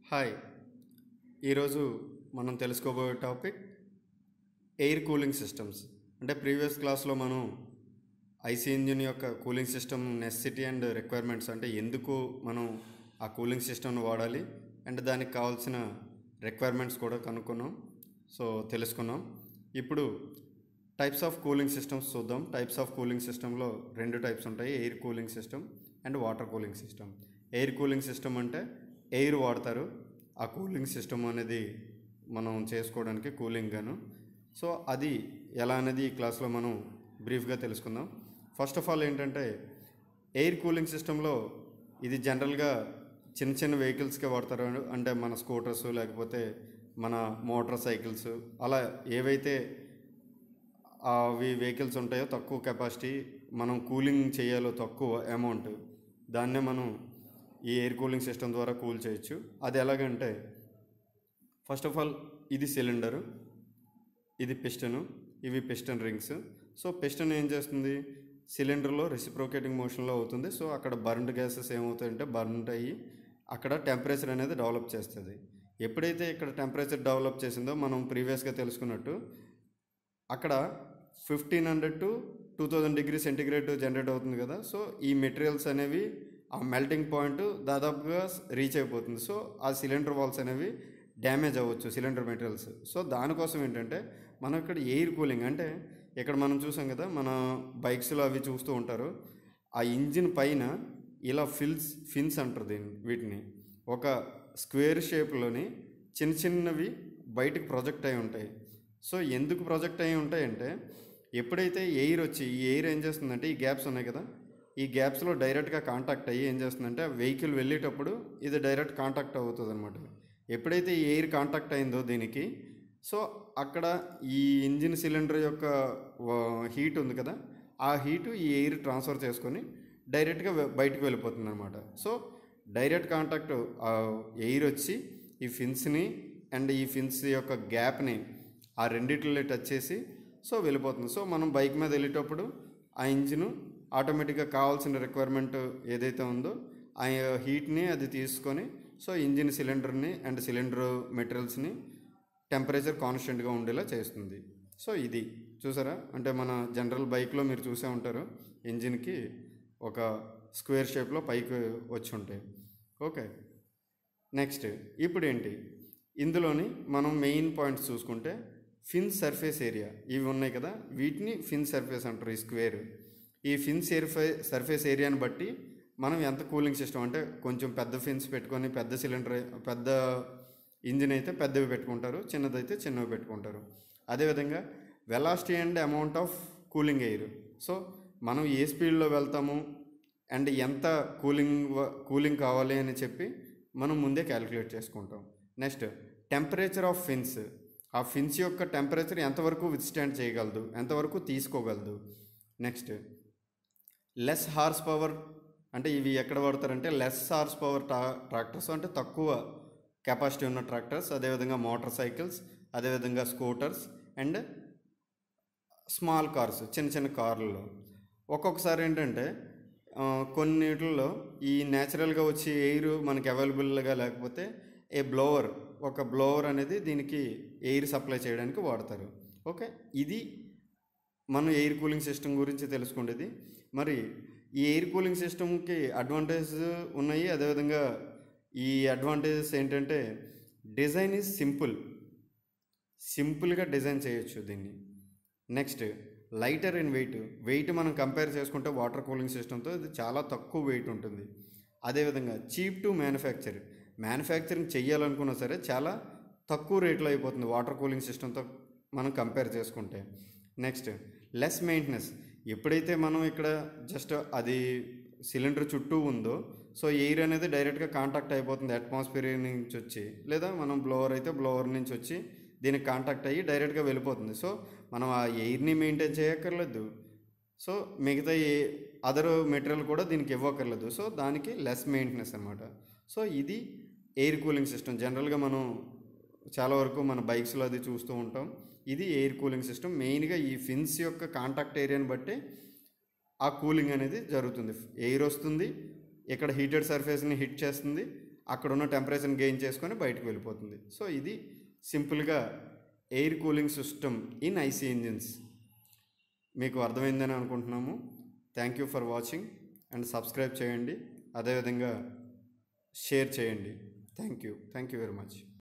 hi ఈరోజు మనం తెలుసుకోబోయే టాపిక్ ఎయిర్ కూలింగ్ సిస్టమ్స్ అంటే ప్రీవియస్ క్లాస్లో మనం ఐసీ ఇంజిన్ యొక్క cooling system necessity and requirements అంటే ఎందుకు మనం ఆ కూలింగ్ సిస్టమ్ను వాడాలి అండ్ దానికి కావాల్సిన రిక్వైర్మెంట్స్ కూడా కనుక్కున్నాం సో తెలుసుకున్నాం ఇప్పుడు టైప్స్ ఆఫ్ కూలింగ్ సిస్టమ్స్ చూద్దాం టైప్స్ ఆఫ్ కూలింగ్ సిస్టంలో రెండు టైప్స్ ఉంటాయి air cooling system and water cooling system air cooling system అంటే ఎయిర్ వాడతారు ఆ కూలింగ్ సిస్టమ్ అనేది మనం చేసుకోవడానికి కూలింగ్ గాను సో అది ఎలా అనేది ఈ క్లాస్లో మనం బ్రీఫ్గా తెలుసుకుందాం ఫస్ట్ ఆఫ్ ఆల్ ఏంటంటే ఎయిర్ కూలింగ్ సిస్టంలో ఇది జనరల్గా చిన్న చిన్న వెహికల్స్కే వాడతారు అంటే మన స్కూటర్స్ లేకపోతే మన మోటార్ సైకిల్స్ అలా ఏవైతే అవి వెహికల్స్ ఉంటాయో తక్కువ కెపాసిటీ మనం కూలింగ్ చేయాలో తక్కువ అమౌంట్ దాన్నే మనం ఈ ఎయిర్ కూలింగ్ సిస్టమ్ ద్వారా కూల్ చేయొచ్చు అది ఎలాగంటే ఫస్ట్ ఆఫ్ ఆల్ ఇది సిలిండరు ఇది పిస్టను ఇవి పిస్టన్ రింగ్స్ సో పిస్టన్ ఏం చేస్తుంది సిలిండర్లో రెసిప్రోకేటింగ్ మోషన్లో అవుతుంది సో అక్కడ బర్న్డ్ గ్యాసెస్ ఏమవుతాయంటే బర్న్డ్ అయ్యి అక్కడ టెంపరేచర్ అనేది డెవలప్ చేస్తుంది ఎప్పుడైతే ఇక్కడ టెంపరేచర్ డెవలప్ చేసిందో మనం ప్రీవియస్గా తెలుసుకున్నట్టు అక్కడ fifteen hundred to two thousand degree centigrade generate అవుతుంది కదా సో ఈ మెటీరియల్స్ అనేవి ఆ మెల్టింగ్ పాయింట్ దాదాపుగా రీచ్ అయిపోతుంది సో ఆ సిలిండర్ వాల్స్ అనేవి డ్యామేజ్ అవ్వచ్చు సిలిండర్ మెటీరియల్స్ సో దానికోసం ఏంటంటే మనం ఇక్కడ ఎయిర్ కూలింగ్ అంటే ఇక్కడ మనం చూసాం కదా మన బైక్స్లో అవి చూస్తూ ఉంటారు ఆ ఇంజిన్ పైన ఇలా ఫిల్స్ ఫిన్స్ అంటారు దీన్ని వీటిని ఒక స్క్వేర్ షేప్లోని చిన్న చిన్నవి బయటకు ప్రొజెక్ట్ అయి ఉంటాయి సో ఎందుకు ప్రొజెక్ట్ అయి ఉంటాయంటే ఎప్పుడైతే ఎయిర్ వచ్చి ఈ ఎయిర్ ఏం చేస్తుందంటే ఈ గ్యాప్స్ ఉన్నాయి కదా ఈ గ్యాప్స్లో డైరెక్ట్గా కాంటాక్ట్ అయ్యి ఏం చేస్తుందంటే ఆ వెహికల్ వెళ్ళేటప్పుడు ఇది డైరెక్ట్ కాంటాక్ట్ అవుతుంది అనమాట ఎప్పుడైతే ఈ ఎయిర్ కాంటాక్ట్ అయిందో దీనికి సో అక్కడ ఈ ఇంజిన్ సిలిండర్ యొక్క హీట్ ఉంది కదా ఆ హీటు ఈ ఎయిర్ ట్రాన్స్ఫర్ చేసుకొని డైరెక్ట్గా బయటకు వెళ్ళిపోతుంది అనమాట సో డైరెక్ట్ కాంటాక్ట్ ఎయిర్ వచ్చి ఈ ఫిన్స్ని అండ్ ఈ ఫిన్స్ యొక్క గ్యాప్ని ఆ రెండిట్లో టచ్ చేసి సో వెళ్ళిపోతుంది సో మనం బైక్ మీద వెళ్ళేటప్పుడు ఆ ఇంజిన్ ఆటోమేటిక్గా కావాల్సిన రిక్వైర్మెంట్ ఏదైతే ఉందో ఆ హీట్ని అది తీసుకొని సో ఇంజిన్ సిలిండర్ని అండ్ సిలిండర్ మెటీరియల్స్ని టెంపరేచర్ కాన్స్టెంట్గా ఉండేలా చేస్తుంది సో ఇది చూసారా అంటే మన జనరల్ బైక్లో మీరు చూసే ఉంటారు ఇంజిన్కి ఒక స్క్వేర్ షేప్లో పైకి వచ్చి ఉంటాయి ఓకే నెక్స్ట్ ఇప్పుడు ఏంటి ఇందులోని మనం మెయిన్ పాయింట్స్ చూసుకుంటే ఫిన్ సర్ఫేస్ ఏరియా ఇవి ఉన్నాయి కదా వీటిని ఫిన్ సర్ఫేస్ అంటారు ఈ స్క్వేర్ ఈ ఫిన్ సర్ఫే సర్ఫేస్ ఏరియాని బట్టి మనం ఎంత కూలింగ్ సిస్టమ్ అంటే కొంచెం పెద్ద ఫిన్స్ పెట్టుకొని పెద్ద సిలిండర్ పెద్ద ఇంజిన్ అయితే పెద్దవి పెట్టుకుంటారు చిన్నదైతే చిన్నవి పెట్టుకుంటారు అదేవిధంగా velocity and amount of cooling air so మనం ఏ స్పీడ్లో వెళ్తాము అండ్ ఎంత కూలింగ్ కూలింగ్ కావాలి అని చెప్పి మనం ముందే క్యాలిక్యులేట్ చేసుకుంటాం నెక్స్ట్ టెంపరేచర్ ఆఫ్ ఫిన్స్ ఆ ఫిన్స్ యొక్క టెంపరేచర్ ఎంతవరకు విత్స్టాండ్ చేయగలదు ఎంతవరకు తీసుకోగలదు నెక్స్ట్ లెస్ హార్స్ పవర్ అంటే ఇవి ఎక్కడ వాడతారంటే లెస్ హార్స్ పవర్ ట్రా ట్రాక్టర్స్ అంటే తక్కువ కెపాసిటీ ఉన్న ట్రాక్టర్స్ అదేవిధంగా మోటార్ సైకిల్స్ అదేవిధంగా స్కూటర్స్ అండ్ స్మాల్ కార్స్ చిన్న చిన్న కార్లలో ఒక్కొక్కసారి ఏంటంటే కొన్నిటిల్లో ఈ న్యాచురల్గా వచ్చే ఎయిర్ మనకి అవైలబుల్గా లేకపోతే ఏ బ్లోవర్ ఒక బ్లోవర్ అనేది దీనికి ఎయిర్ సప్లై చేయడానికి వాడతారు ఓకే ఇది మనం ఎయిర్ కూలింగ్ సిస్టమ్ గురించి తెలుసుకునేది మరి ఈ ఎయిర్ కూలింగ్ సిస్టమ్కి అడ్వాంటేజ్ ఉన్నాయి అదేవిధంగా ఈ అడ్వాంటేజెస్ ఏంటంటే డిజైన్ ఈజ్ సింపుల్ సింపుల్గా డిజైన్ చేయొచ్చు దీన్ని next lighter in weight weight మనం కంపేర్ చేసుకుంటే వాటర్ కూలింగ్ సిస్టమ్తో ఇది చాలా తక్కువ వెయిట్ ఉంటుంది అదేవిధంగా చీప్ టు మ్యానుఫ్యాక్చర్ మ్యానుఫ్యాక్చరింగ్ చేయాలనుకున్నా సరే చాలా తక్కువ రేట్లో అయిపోతుంది వాటర్ కూలింగ్ సిస్టమ్తో మనం కంపేర్ చేసుకుంటే నెక్స్ట్ లెస్ మెయింటెనెన్స్ ఎప్పుడైతే మనం ఇక్కడ జస్ట్ అది సిలిండర్ చుట్టూ ఉందో సో ఎయిర్ అనేది డైరెక్ట్గా కాంటాక్ట్ అయిపోతుంది అట్మాస్ఫియర్ నుంచి వచ్చి లేదా మనం బ్లోవర్ అయితే బ్లోవర్ నుంచి వచ్చి దీనికి కాంటాక్ట్ అయ్యి డైరెక్ట్గా వెళ్ళిపోతుంది సో మనం ఆ ఎయిర్ని మెయింటైన్ చేయక్కర్లేదు సో మిగతా ఏ అదర్ మెటీరియల్ కూడా దీనికి ఇవ్వక్కర్లేదు సో దానికి లెస్ మెయింటెనెన్స్ అనమాట సో ఇది ఎయిర్ కూలింగ్ సిస్టమ్ జనరల్గా మనం చాలా వరకు మన బైక్స్లో అది చూస్తూ ఉంటాం ఇది ఎయిర్ కూలింగ్ సిస్టమ్ మెయిన్గా ఈ ఫిన్స్ యొక్క కాంటాక్ట్ ఏరియాని బట్టి ఆ కూలింగ్ అనేది జరుగుతుంది ఎయిర్ వస్తుంది ఇక్కడ హీటెడ్ సర్ఫేస్ని హిట్ చేస్తుంది అక్కడ ఉన్న టెంపరేచర్ని గెయిన్ చేసుకొని బయటకు వెళ్ళిపోతుంది సో ఇది సింపుల్గా air cooling system in IC engines మీకు అర్థమైందని అనుకుంటున్నాము thank you for watching and subscribe చేయండి అదేవిధంగా షేర్ చేయండి thank you thank you very much